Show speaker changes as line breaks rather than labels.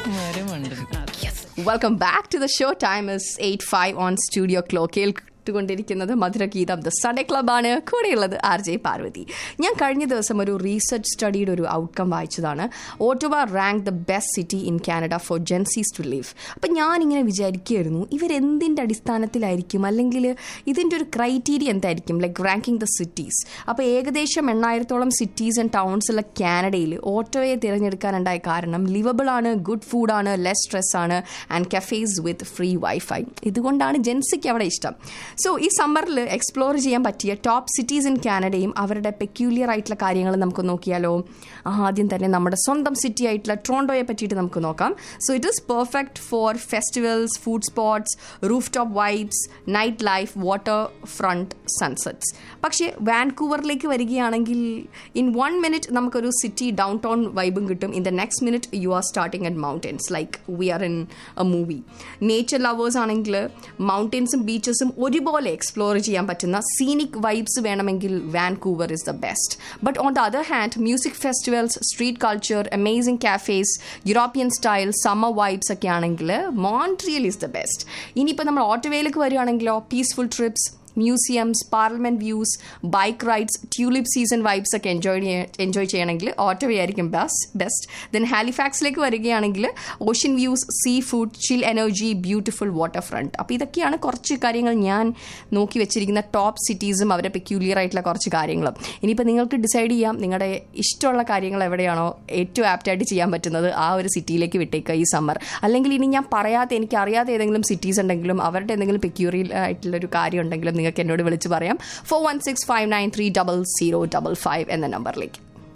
ഒരു മണ്ടൻ
welcome back to the show time is eight five on studio ക്ലോ കേട്ടുകൊണ്ടിരിക്കുന്നത് മധുരഗീതം ദ സൺഡേ ക്ലബാണ് കൂടെയുള്ളത് ആർ ജെ പാർവതി ഞാൻ കഴിഞ്ഞ ദിവസം ഒരു റീസെർച്ച് സ്റ്റഡിയുടെ ഒരു ഔട്ട്കം വായിച്ചതാണ് Ottawa rank the best city in Canada for Gen Zs to live അപ്പം ഞാനിങ്ങനെ വിചാരിക്കുകയായിരുന്നു ഇവരെന്തിൻ്റെ അടിസ്ഥാനത്തിലായിരിക്കും അല്ലെങ്കിൽ ഇതിൻ്റെ ഒരു ക്രൈറ്റീരിയ എന്തായിരിക്കും ലൈക്ക് റാങ്കിങ് ദ സിറ്റീസ് അപ്പോൾ ഏകദേശം എണ്ണായിരത്തോളം സിറ്റീസ് ആൻഡ് ടൗൺസ് ഉള്ള കാനഡയിൽ ഓട്ടോയെ തിരഞ്ഞെടുക്കാനുണ്ടായ കാരണം ലിവബിൾ ആണ് ഗുഡ് ഫുഡാണ് ലെസ് സ്ട്രെസ് ആണ് and cafes with free wifi ഇതുകൊണ്ടാണ് ജെൻസിക്ക് അവിടെ ഇഷ്ടം സോ ഈ സമ്മറിൽ എക്സ്പ്ലോർ ചെയ്യാൻ പറ്റിയ ടോപ്പ് സിറ്റീസ് ഇൻ കാനഡയും അവരുടെ പെക്യൂലിയർ ആയിട്ടുള്ള കാര്യങ്ങൾ നമുക്ക് നോക്കിയാലോ ആദ്യം തന്നെ നമ്മുടെ സ്വന്തം സിറ്റി ആയിട്ടുള്ള ട്രോണ്ടോയെ പറ്റിയിട്ട് നമുക്ക് നോക്കാം so it is perfect for festivals food spots rooftop vibes nightlife waterfront sunsets പക്ഷേ വാൻകൂവറിലേക്ക് വരികയാണെങ്കിൽ ഇൻ വൺ മിനിറ്റ് നമുക്കൊരു സിറ്റി ഡൗൺ ടൗൺ വൈബും കിട്ടും in the next minute you are starting at mountains like we are in a movie nature lovers ആണെങ്കിൽ മൗണ്ടൻസും ബീച്ചസും ഒരുപോലെ എക്സ്പ്ലോർ ചെയ്യാൻ പറ്റുന്ന സീനിക് വൈബ്സ് വേണമെങ്കിൽ Vancouver is the best but on the other hand music festivals street culture amazing cafes European style summer vibes ഒക്കെ ആണെങ്കിൽ Montreal is the best ഇനിയിപ്പോൾ നമ്മൾ ഓട്ടോവേയിലേക്ക് വരികയാണെങ്കിലോ peaceful trips museums parliament views bike rides tulip season vibes ഒക്കെ enjoy enjoy ചെയ്യണമെങ്കിൽ Ottawa ആയിരിക്കും best best then ഹാലിഫാക്സിലേക്ക് വരികയാണെങ്കിൽ ocean views seafood chill energy beautiful waterfront അപ്പോൾ ഇതൊക്കെയാണ് കുറച്ച് കാര്യങ്ങൾ ഞാൻ നോക്കി വെച്ചിരിക്കുന്ന ടോപ്പ് സിറ്റീസും അവരുടെ പെക്യൂലിയർ ആയിട്ടുള്ള കുറച്ച് കാര്യങ്ങളും ഇനിയിപ്പോൾ നിങ്ങൾക്ക് ഡിസൈഡ് ചെയ്യാം നിങ്ങളുടെ ഇഷ്ടമുള്ള കാര്യങ്ങൾ എവിടെയാണോ ഏറ്റവും ആപ്റ്റായിട്ട് ചെയ്യാൻ പറ്റുന്നത് ആ ഒരു സിറ്റിയിലേക്ക് വിട്ടേക്കുക ഈ സമ്മർ അല്ലെങ്കിൽ ഇനി ഞാൻ പറയാത്ത എനിക്ക് അറിയാത്ത ഏതെങ്കിലും സിറ്റീസ് ഉണ്ടെങ്കിലും അവരുടെ എന്തെങ്കിലും പെക്യൂറിയൽ ആയിട്ടുള്ള ഒരു കാര്യം ഉണ്ടെങ്കിലും നിങ്ങൾക്ക് എന്നോട് വിളിച്ച് പറയാം four one six five nine three double zero double five എന്ന നമ്പറിലേക്ക്